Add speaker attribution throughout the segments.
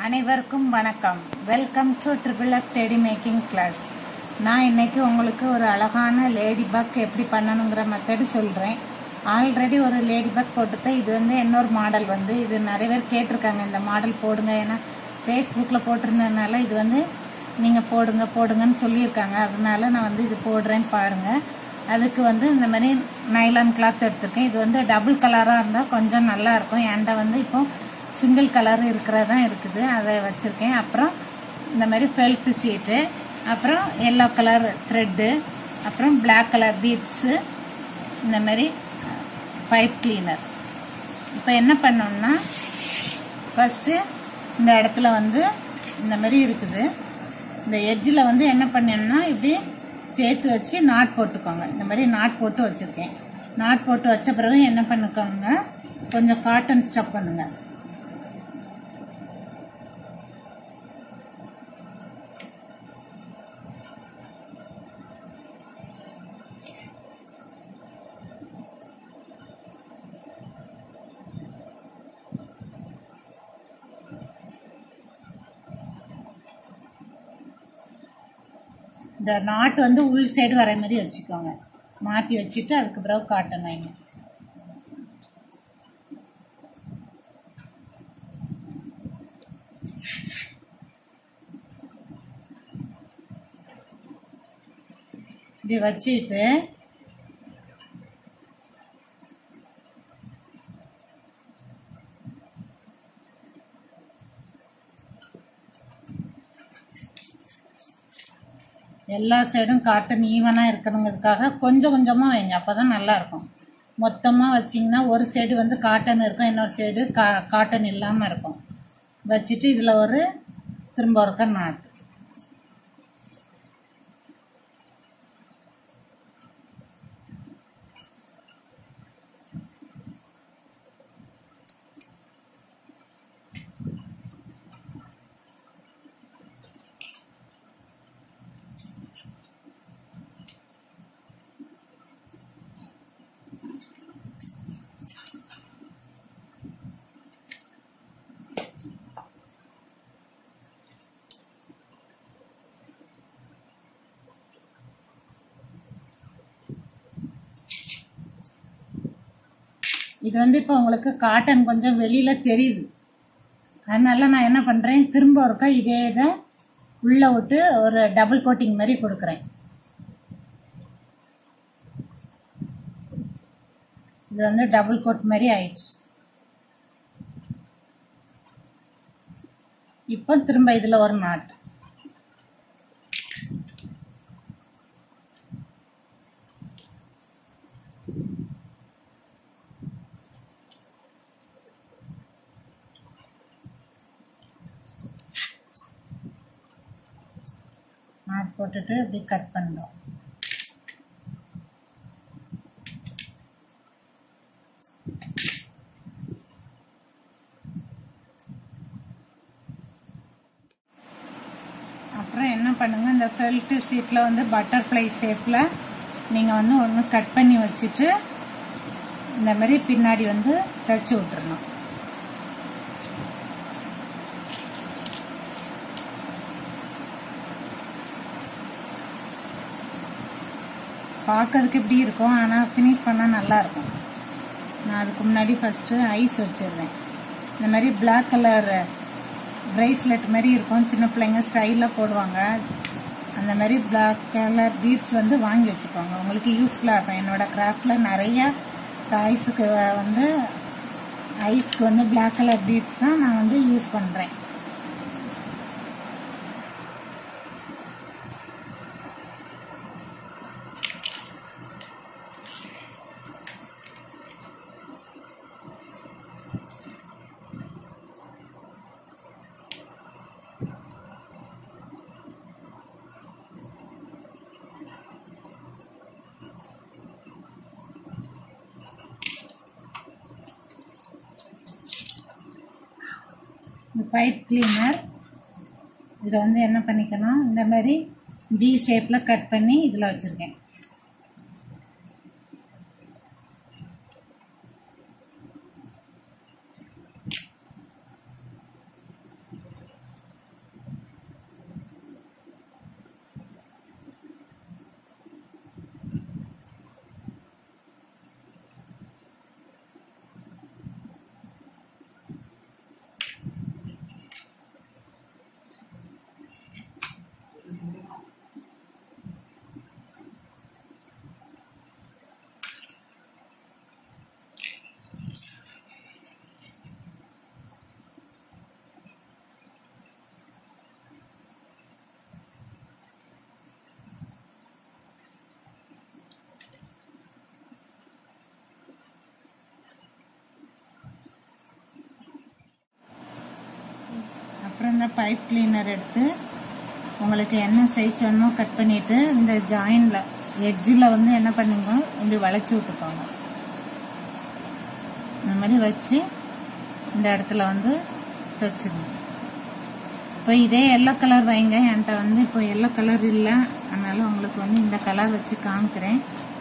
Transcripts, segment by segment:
Speaker 1: அனைவருக்கும் வணக்கம் welcome to triple F teddy making class நான் இன்னைக்கு உங்களுக்கு ஒரு அழகான லேடி பக் எப்படி பண்ணணுங்கிற மெத்தடு சொல்கிறேன் ஆல்ரெடி ஒரு லேடி பக் போட்டுப்பேன் இது வந்து இன்னொரு மாடல் வந்து இது நிறைய பேர் கேட்டிருக்காங்க இந்த மாடல் போடுங்க ஏன்னா ஃபேஸ்புக்கில் போட்டிருந்ததுனால இது வந்து நீங்கள் போடுங்க போடுங்கன்னு சொல்லியிருக்காங்க அதனால நான் வந்து இது போடுறேன்னு பாருங்கள் அதுக்கு வந்து இந்த மாதிரி நைலான் கிளாத் எடுத்திருக்கேன் இது வந்து டபுள் கலராக இருந்தால் கொஞ்சம் நல்லா இருக்கும் என்கிட்ட வந்து இப்போ சிங்கிள் கலர் இருக்கிறதா இருக்குது அதை வச்சுருக்கேன் அப்புறம் இந்த மாதிரி ஃபெல்ட் சீட்டு அப்புறம் எல்லோ கலர் த்ரெட்டு அப்புறம் பிளாக் கலர் பீட்ஸு இந்த மாதிரி பைப் கிளீனர் இப்போ என்ன பண்ணோம்னா ஃபஸ்ட்டு இந்த இடத்துல வந்து இந்த மாதிரி இருக்குது இந்த எட்ஜில் வந்து என்ன பண்ணேன்னா இப்படி சேர்த்து வச்சு நாட் போட்டுக்கோங்க இந்த மாதிரி நாட் போட்டு வச்சுருக்கேன் நாட் போட்டு வச்ச பிறகு என்ன பண்ணிக்கோங்க கொஞ்சம் காட்டன் ஸ்டப் பண்ணுங்க இந்த நாட்டு வந்து உள் சைடு வர மாதிரி வச்சுக்கோங்க மாற்றி வச்சுட்டு அதுக்கு பிறகு காட்டன் வைங்க இப்படி வச்சுட்டு எல்லா சைடும் காட்டன் ஈவனாக இருக்கணுங்கிறதுக்காக கொஞ்சம் கொஞ்சமாக வைங்க அப்போ தான் நல்லாயிருக்கும் மொத்தமாக வச்சிங்கன்னா ஒரு சைடு வந்து காட்டன் இருக்கும் இன்னொரு சைடு கா காட்டன் இல்லாமல் இருக்கும் வச்சுட்டு இதில் ஒரு திரும்ப ஒருக்க நாட்டு இது வந்து இப்போ உங்களுக்கு காட்டன் கொஞ்சம் வெளியில் தெரியுது அதனால நான் என்ன பண்ணுறேன் திரும்ப ஒருக்கா இதே இதை உள்ளே விட்டு ஒரு டபுள் கோட்டிங் மாதிரி கொடுக்குறேன் இது வந்து டபுள் கோட் மாதிரி ஆயிடுச்சு இப்போ திரும்ப இதில் ஒரு நாட் நாட் போட்டுட்டு இப்படி கட் பண்ணுறோம் அப்புறம் என்ன பண்ணுங்க இந்த ஃபெல்ட்டு சீட்டில் வந்து பட்டர்ஃப்ளை ஷேப்பில் நீங்கள் வந்து ஒன்று கட் பண்ணி வச்சுட்டு இந்த மாதிரி பின்னாடி வந்து தைச்சி விட்டுறணும் பார்க்கறதுக்கு இப்படி இருக்கும் ஆனால் ஃபினிஷ் பண்ணால் நல்லாயிருக்கும் நான் அதுக்கு முன்னாடி ஃபஸ்ட்டு ஐஸ் வச்சிடுறேன் இந்த மாதிரி பிளாக் கலர் ப்ரைஸ்லெட் மாதிரி இருக்கும் சின்ன பிள்ளைங்க ஸ்டைலில் போடுவாங்க அந்த மாதிரி பிளாக் கலர் பீட்ஸ் வந்து வாங்கி வச்சுக்கோங்க உங்களுக்கு யூஸ்ஃபுல்லாக இருக்கும் என்னோடய கிராஃப்டில் நிறைய டாய்ஸுக்கு வந்து ஐஸ்க்கு வந்து பிளாக் கலர் பீட்ஸ் தான் நான் வந்து யூஸ் பண்ணுறேன் இந்த பைப் கிளீனர் இதை வந்து என்ன பண்ணிக்கணும் இந்த மாதிரி டி ஷேப்பில் கட் பண்ணி இதில் வச்சுருக்கேன் இந்த பைப் கிளீனர் எடுத்து உங்களுக்கு என்ன சைஸ் வேணுமோ கட் பண்ணிட்டு இந்த ஜாயின்ல எட்ஜில் வந்து என்ன பண்ணுங்க இப்படி வளைச்சி விட்டுக்கோங்க இந்த மாதிரி வச்சு இந்த இடத்துல வந்து தைச்சிருங்க இப்போ இதே எல்லோ கலர் வைங்க என்கிட்ட வந்து இப்போ எல்லோ கலர் இல்லை அதனால உங்களுக்கு வந்து இந்த கலர் வச்சு காமிக்கிறேன்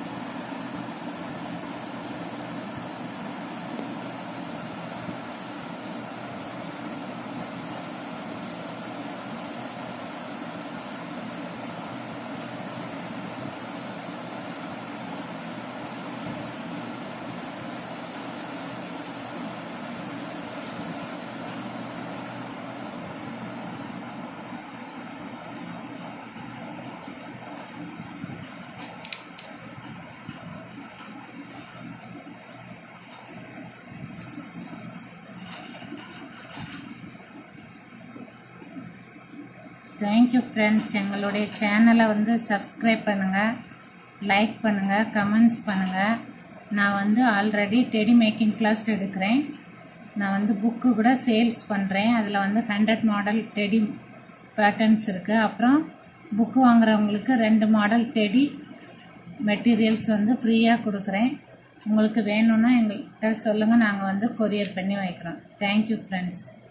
Speaker 1: தேங்க்யூ ஃப்ரெண்ட்ஸ் எங்களுடைய சேனலை வந்து சப்ஸ்கிரைப் பண்ணுங்கள் லைக் பண்ணுங்கள் கமெண்ட்ஸ் பண்ணுங்கள் நான் வந்து ஆல்ரெடி டெடி மேக்கிங் கிளாஸ் எடுக்கிறேன் நான் வந்து புக்கு கூட சேல்ஸ் பண்ணுறேன் அதில் வந்து ஹண்ட்ரட் மாடல் டெடி பேட்டர்ன்ஸ் இருக்குது அப்புறம் புக்கு வாங்குறவங்களுக்கு ரெண்டு மாடல் டெடி மெட்டீரியல்ஸ் வந்து ஃப்ரீயாக கொடுக்குறேன் உங்களுக்கு வேணும்னா எங்கள்கிட்ட சொல்லுங்கள் நாங்கள் வந்து கொரியர் பண்ணி வைக்கிறோம் தேங்க்யூ ஃப்ரெண்ட்ஸ்